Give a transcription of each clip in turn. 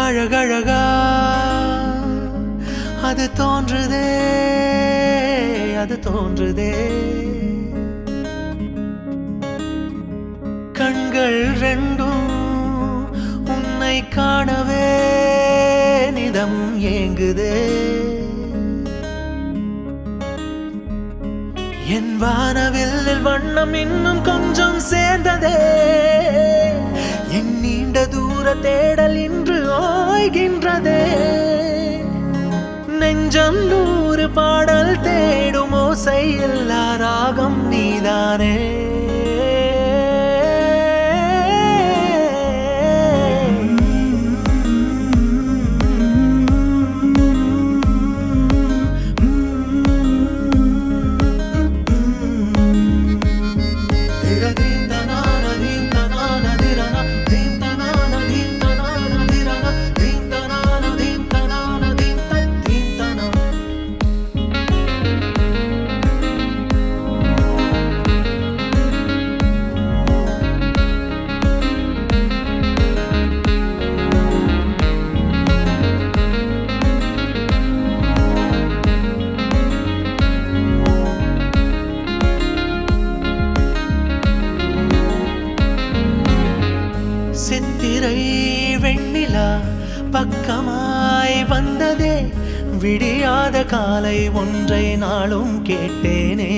அழகழகா அது தோன்றுதே அது தோன்றுதே கண்கள் ரெண்டும் உன்னை காணவே நிதமும் ஏங்குதே என் வானவில்லில் வண்ணம் இன்னும் கொஞ்சம் சேர்ந்ததே என் நீண்ட தூர தேடல் இன்று ஓய்கின்றதே நெஞ்சம் நூறு பாடல் தேடும் ஓசை எல்லா ராகம் நீதானே சித்திரை வெண்ணிலா பக்கமாய் வந்ததே விடியாத காலை ஒன்றை நாளும் கேட்டேனே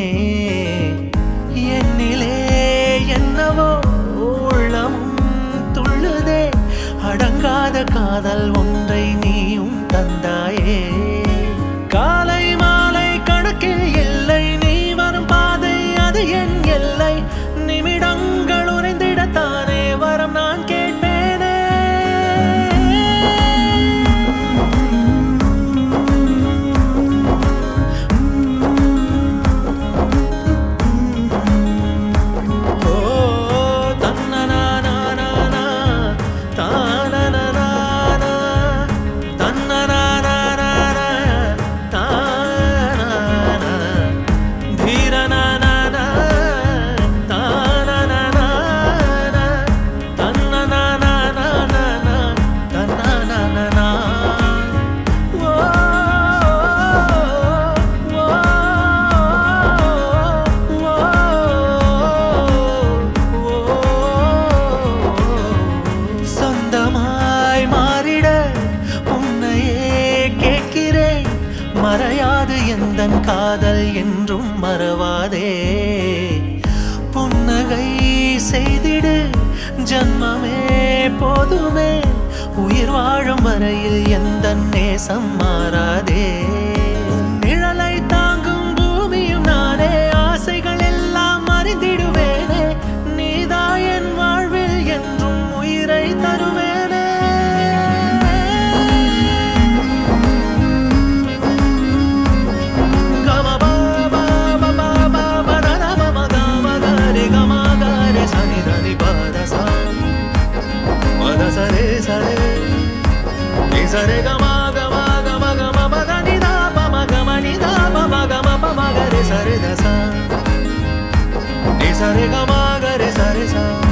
என்னிலே என்னவோ உள்ளமும் துள்ளுதே அடங்காத காதல் ஒன்றை நீயும் தந்தாயே காலை மாலை கணக்கில் இல்லை நீ வரும் பாதை அது என் எல்லை நிமிடங்கள் உறைந்திடத்தானே வரம் நான் கேட்பேனே ஓ தன்னனானானானா, தானனனானா, தன்னனானானானா, தானானா, தீரனானானா, தானனனானா, தன்னனானானானா, தன்னனானானா. ஓ, ஓ, சொந்தமாய் மாறிட உன்னையே கேட்கிறேன் மறையாது எந்தன் காதல் என்றும் மறவாதே புன்னகை செய்திடு ஜன்மமே போதுமே உயிர் வாழும் வரையில் எந்த நேசம் மாறாதே உன் நிழலை தாங்கும் பூமியும் நானே ஆசைகள் எல்லாம் அறிந்திடுவேனே நீதா என் வாழ்வில் என்றும் உயிரை தருவேனே கம பா பா பா பா பா பா ர ர ப ம க ம க ரெ க ம க ரெ ச நி த நி ப த ச ப த ச ரெ ச ரெ ni sa re ga ma ga ma ga ma ga ma pa da ni da pa ma ga ma ni da pa ma ga ma pa ma ga re sa re da sa ni sa re ga ma ga re sa re sa